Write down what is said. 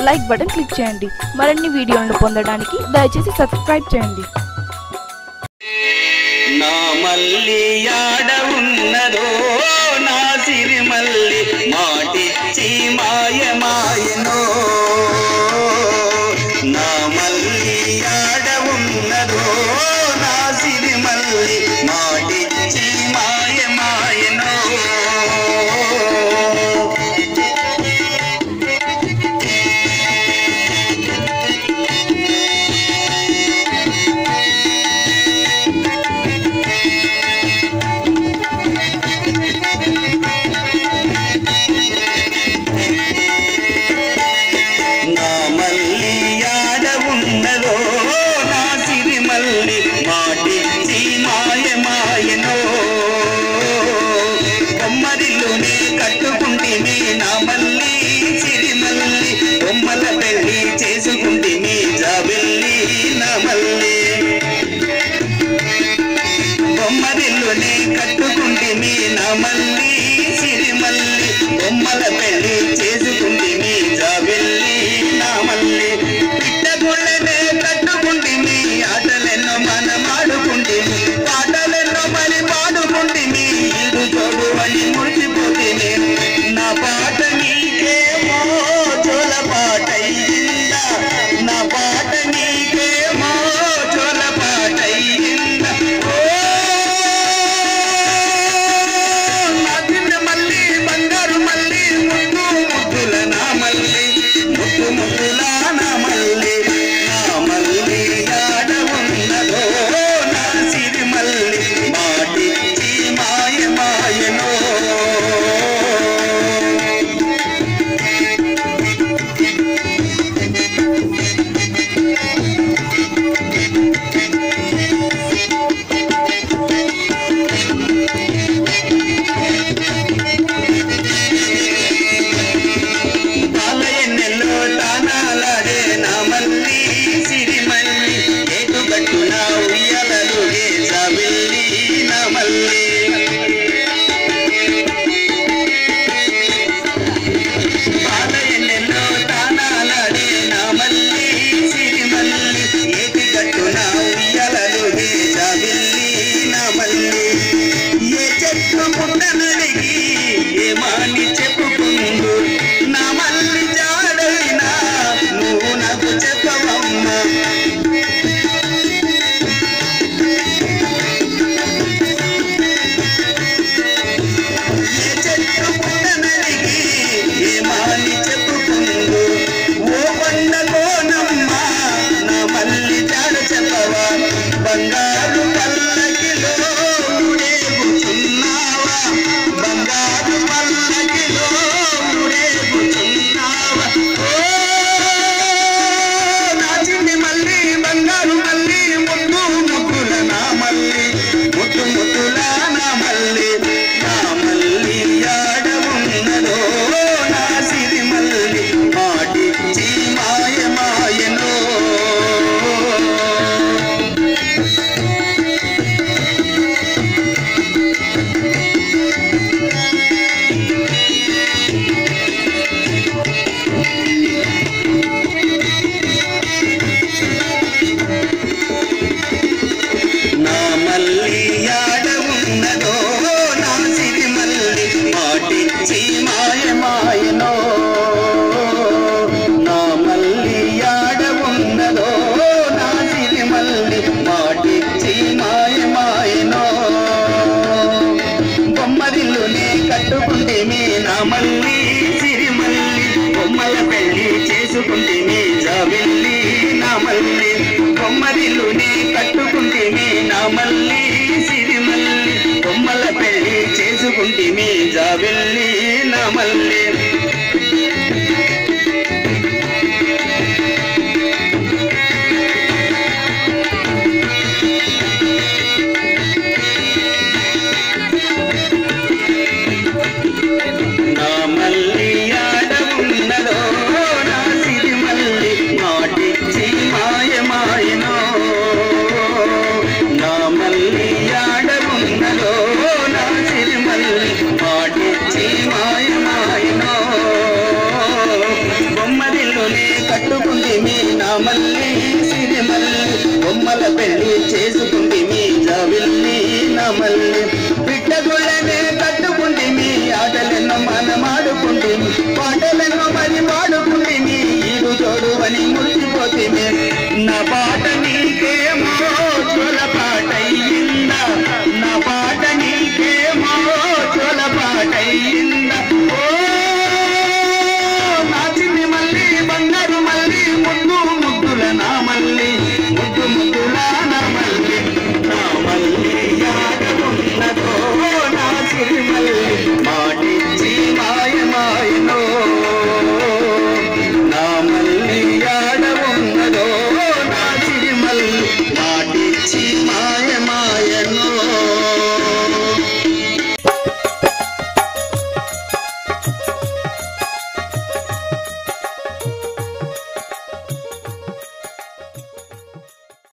like button click చేయండి మరిన్ని వీడియోలను పొందడానికి దయచేసి సబ్స్క్రైబ్ చేయండి నా మల్లి యాడ ఉన్నదో నా సిరి మల్లి మాటిచ్చి మాయ మాయనో నా మల్లి యాడ ఉన్నదో నా సిరి మల్లి మాటిచ్చి మాయ మాయనో నా మల్లి యాడ ఉన్నదో నా సిరి మల్లి మాటిచ్చి మాయ మాయనో బొమ్మరిల్లునే కట్టుకుంటిమి నా మల్లి సిరి మల్లి బొమ్మల పెళ్లి చేసుకుంటిమి జాబిల్లి నా మల్లి బొమ్మరిల్లునే కట్టుకుంటిమి నా మల్లి సిరి మల్లి బొమ్మల పెళ్లి చేసుకుంటిమి జాబిల్లి నా మల్లి పిట్టగుళ్ళనే కట్టుకుంటిమి ఆటలెన్నో మనమాడుకుంటిమి పాటలెన్నో మరి పాడుకుంటిమి ఇడు తోడు అని మురిసిపోతిని నా పాట నీకేమో చోల పాటయ్యిందా నా పాట నీకేమో చోల పాటయ్యిందా ఓ నా చిన్న మల్లి బంగారు మల్లి ముద్దు ముద్దుల నా మల్లి ముద్దు ముద్దుల నా మల్లి నా మల్లి యాడ ఉన్నదో నా సిరి మల్లి మాటిచ్చి మాయ మాయనో పాలయన్నెల్లో తానాలాడే నా మల్లి సిరి మల్లి ఏటు కట్టున ఉయ్యాలలుగే జాబిల్లి నా మల్లి పాలయన్నెల్లో తానాలాడే నా మల్లి సిరి మల్లి ఏటి కట్టున ఉయ్యాలలుగే జాబిల్లి నా మల్లి ఏ చెట్టు పుట్టనడిగి ఏ మాని చెప్పుకుందు నా మల్లి జాడైనా నువ్వు నాకు చెప్పవమ్మా ఏ చెట్టు పుట్టనడిగి ఏ మాని చెప్పుకుందు ఓ కొండ కోనమ్మ నా మల్లి జాడ చెప్పవా బంగారు పల్లకిలో ఊరేగుచున్నావా బంగారు పల్లకిలో ఊరేగుచున్నావా ఓ నా చిన్ని మల్లి బంగారు మల్లి ముద్దు ముద్దుల నా మల్లి ముద్దు ముద్దుల నా మల్లి నా మల్లి యాడ ఉన్నదో నా సిరి మల్లి మాటిచ్చి మాయ మాయనో నా మల్లి యాడ ఉన్నదో నా సిరి మల్లి మాటిచ్చి మాయ మాయనో నా మల్లి యాడ ఉన్నదో నా సిరి మల్లి మాటిచ్చి మాయ మాయనో బొమ్మరిల్లునే కట్టుకుంటేమి నా మల్లి సిరి మల్లి బొమ్మల పెళ్లి చేసుకుంటేమి జాబిల్లి నా మల్లి బొమ్మరిల్లునే కట్టుకుంటేమి నా మల్లి సిరి మల్లి బొమ్మల పెళ్లి చేసుకుంటేమి జాబిల్లి నా మల్లి నా మల్లి ఆడ ఉన్నదో నా సిరి మల్లి మాటిచ్చి మాయ మాయనో నా మల్లి పాల పెళ్లి చేసుకుంటే మీ జావిల్లి నా మల్లి బిడ్డగుళ్ళనే కట్టుకుంటే మీ ఆటలెన్నో మనమాడుకుంటే పాటలెన్నో మరి పాడుకుంటే మీ ఈడు జోడు అని మురిసిపోతే నా బా